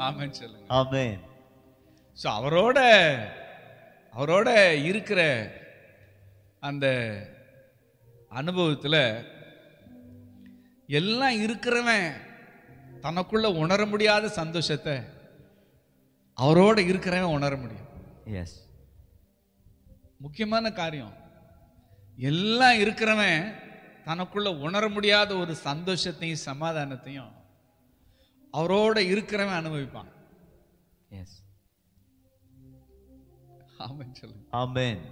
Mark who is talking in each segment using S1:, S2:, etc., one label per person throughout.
S1: ஆமென் சொல்லுங்க
S2: ஆமென்
S1: ஸோ அவரோட அவரோட இருக்கிற அந்த அனுபவத்துல எல்லாம் இருக்கிறவன் தனக்குள்ள உணர முடியாத சந்தோஷத்தை அவரோட இருக்கிறவன் உணர முடியும்
S2: எஸ்
S1: முக்கியமான காரியம் எல்லாம் இருக்கிறவன் தனக்குள்ள உணர முடியாத ஒரு சந்தோஷத்தையும் சமாதானத்தையும் அவரோட இருக்கிறவன் அனுபவிப்பான்
S2: எஸ்
S1: ஆமென் சொல்லுங்க
S2: ஆமென்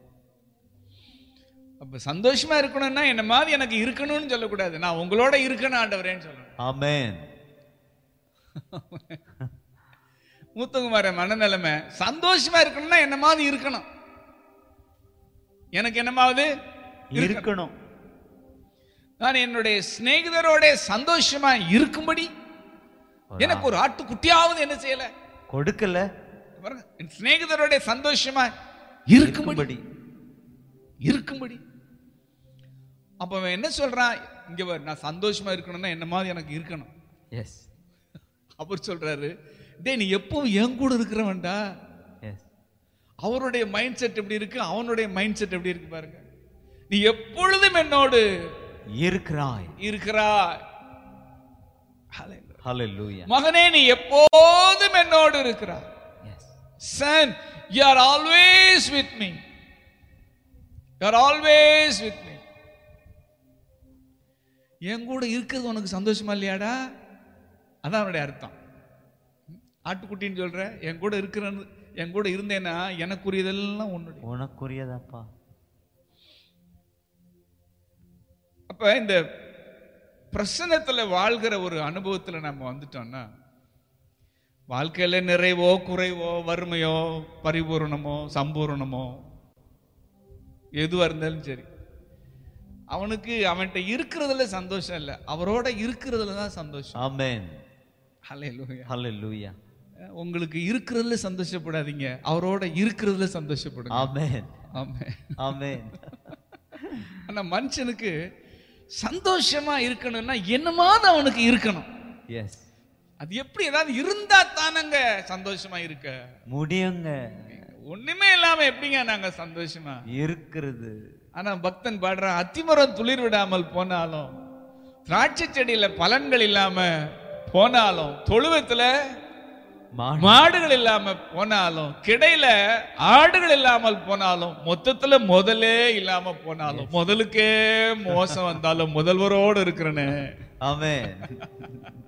S1: அப்ப சந்தோஷமா இருக்கணும்னா என்ன மாதிரி எனக்கு இருக்கணும்னு சொல்லக்கூடாது நான் உங்களோட இருக்கணும் ஆண்டவரேன்னு சொல்லணும்
S2: ஆமென்
S1: மூத்தகுமார மனநிலைமை சந்தோஷமா இருக்கணும்னா என்ன மாதிரி இருக்கணும் எனக்கு என்னமாவது
S2: இருக்கணும்
S1: நான் என்னுடைய சிநேகிதரோட சந்தோஷமா இருக்கும்படி எனக்கு ஒரு ஆட்டுக்குட்டியாவது என்ன செய்யல
S2: கொடுக்கல
S1: பாருங்க, என் சிநேகிதரோட சந்தோஷமா இருக்கும்படி
S2: இருக்கும்படி
S1: இருக்கும்படி அப்ப அவன் என்ன சொல்றான் இங்க பாரு நான் சந்தோஷமா இருக்கணும்னா என்ன மாதிரி எனக்கு இருக்கணும்
S2: எஸ்
S1: அவர் சொல்றாரு டேய் நீ எப்பவும் என் கூட இருக்கிறவன்டா
S2: எஸ்
S1: அவருடைய மைண்ட் செட் எப்படி இருக்கு அவனுடைய மைண்ட் செட் எப்படி இருக்கு பாருங்க நீ எப்பொழுதும் என்னோடு
S2: இருக்கிறாய்
S1: இருக்கிறாய் Hallelujah.
S2: ஹalleluya
S1: மகனே நீ எப்போதும் என்னோடு இருக்கிறாய்
S2: yes
S1: son you are always with me you are always with me என் கூட இருக்கிறது உனக்கு சந்தோஷமா இல்லையாடா அதான் அவனுடைய அர்த்தம் ஆட்டுக்குட்டின்னு சொல்ற என் கூட இருக்கிறது என் கூட இருந்தேன்னா எனக்குரியதெல்லாம் உன்னுடைய
S2: உனக்குரியதாப்பா
S1: அப்ப இந்த பிரசன்னத்துல வாழ்கிற ஒரு அனுபவத்துல நம்ம வந்துட்டோம்னா வாழ்க்கையில நிறைவோ குறைவோ வறுமையோ பரிபூரணமோ சம்பூரணமோ எதுவா இருந்தாலும் சரி அவனுக்கு அவன்கிட்ட இருக்கிறதுல சந்தோஷம் இல்லை அவரோட இருக்கிறதுல தான் சந்தோஷம்
S2: ஆமென்
S1: ஹalleluya.
S2: ஹalleluya
S1: உங்களுக்கு இருக்கிறதுல சந்தோஷப்படாதீங்க அவரோட இருக்கிறதுல சந்தோஷப்படுங்க
S2: ஆமென்
S1: ஆமென்.
S2: ஆமென்
S1: ஆனா மனுஷனுக்கு சந்தோஷமா இருக்கணும்னா என்னமாவது அவனுக்கு இருக்கணும்
S2: எஸ்
S1: அது எப்படி ஏதாவது இருந்தா தானங்க சந்தோஷமா இருக்க
S2: முடியுங்க
S1: ஒண்ணுமே இல்லாம எப்படிங்க நாங்க சந்தோஷமா
S2: இருக்கிறது
S1: ஆனா பக்தன் பாடுறான் அத்திமரம் துளிர் விடாமல் போனாலும் திராட்சை செடியில பலன்கள் இல்லாம போனாலும் தொழுவத்துல
S2: மாடு
S1: மாடுகள் இல்லாம போனாலும் கிடையில ஆடுகள் இல்லாமல் போனாலும் மொத்தத்துல முதலே இல்லாம போனாலும் முதலுக்கே மோசம் வந்தாலும் முதல்வரோடு இருக்கிறனே
S2: ஆமென்